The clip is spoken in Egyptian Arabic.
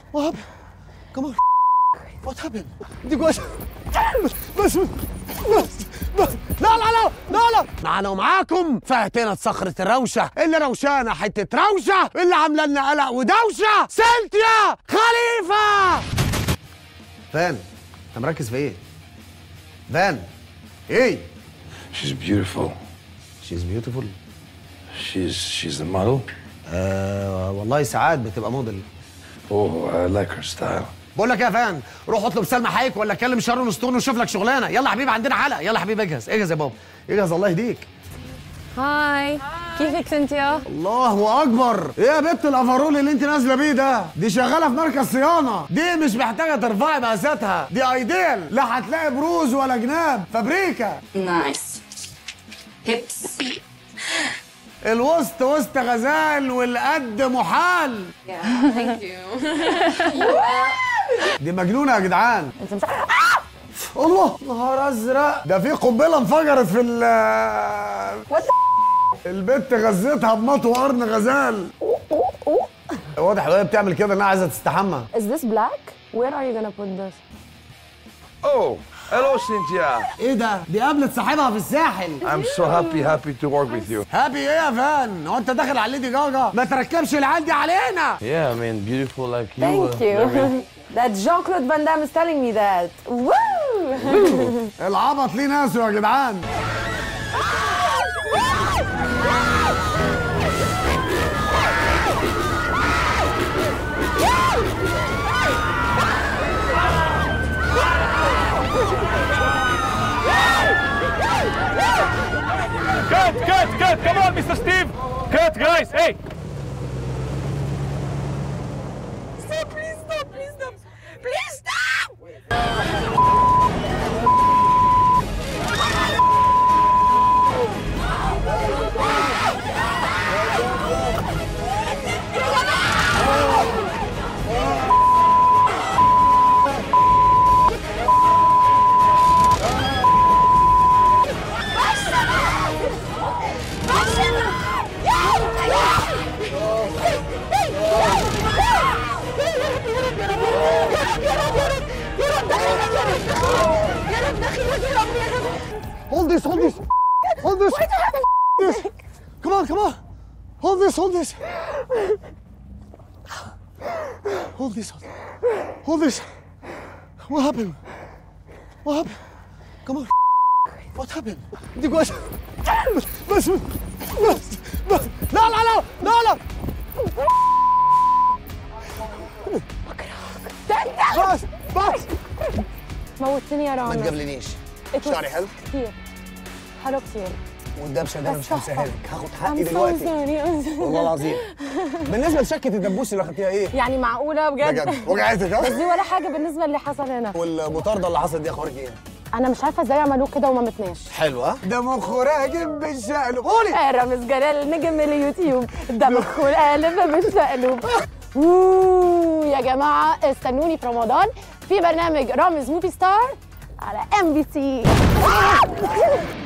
What happened? Come on. What happened? دي جوز بس بس بس بس لا لا لا لا لا معانا ومعاكم فهتنا صخرة الروشة اللي روشانة حتة روشة اللي عاملة لنا قلق ودوشة سيلتيا خليفة فان انت مركز في ايه؟ فان ايه؟ She's beautiful. She's beautiful She's she's the model. آه والله ساعات بتبقى موديل Oh, I like her style. بقول لك إيه يا فان روح اطلب سلمى حيك ولا كلم شارون ستون وشوف لك شغلانه يلا يا حبيبي عندنا حلقه يلا يا حبيبي اجهز اجهز يا بابا اجهز الله يهديك هاي كيفك سنتيا؟ الله اكبر ايه يا بنت الافرول اللي انت نازله بيه ده دي شغاله في مركز صيانه دي مش محتاجه ترفعي مقاساتها دي ايديل لا هتلاقي بروز ولا جناب فابريكا Nice. Hips. الوسط وسط غزال والقد محال Yeah, thank you. دي مجنونه يا جدعان الله نهار ازرق ده في قنبله انفجرت في ال البت غزتها بمطو قرن غزال واضح وهي بتعمل كده انها عايزه تستحمى Is this black? Where are you gonna put this? Oh, hello, Cynthia. ايه ده دي قابلت صاحبها في الساحل I'm so happy, happy to work with you. هابي ايه يا فان هو انت داخل على ليدي جاجا ما تركبش العيال دي علينا Yeah, I mean, beautiful like you. Thank uh, you. very- that Jean-Claude Van Damme is telling me that. Woo! العبط ليه ناسه يا جدعان Cut, cut, cut! Come on, Mr. Steve! Cut, guys! Hey! Stop, please stop, please stop. Please stop! Hold this, hold this. Hold this. Yes. Come on, come on. Hold this, hold this. Hold this. Hold this. What happened? What happened? Come on. What happened? دي جوز بس بس بس بس لا لا لا لا لا بس بس موتني يا ما رامز. تقابلنيش It was شعري حلو كتير حلو كتير. والدبشه ده انا مش هنساها لك هاخد I'm حقي so دلوقتي sorry. I'm so- والله العظيم بالنسبه لشكه الدبوس اللي اخدتيها ايه؟ يعني معقولة بجد؟ بجد وجعتك بس ها؟ دي ولا حاجة بالنسبة اللي حصل هنا. والمطارده اللي حصلت دي اخبارك ايه؟ أنا مش عارفة إزاي عملوه كده وما متناش. حلو ها؟ ده مخه راكب بالشقلب قولي آه، رامز جلال نجم اليوتيوب ده مخه قالب بالشقلوب أوه، يا جماعة استنوني في رمضان في برنامج رامز موفي ستار على ام بي سي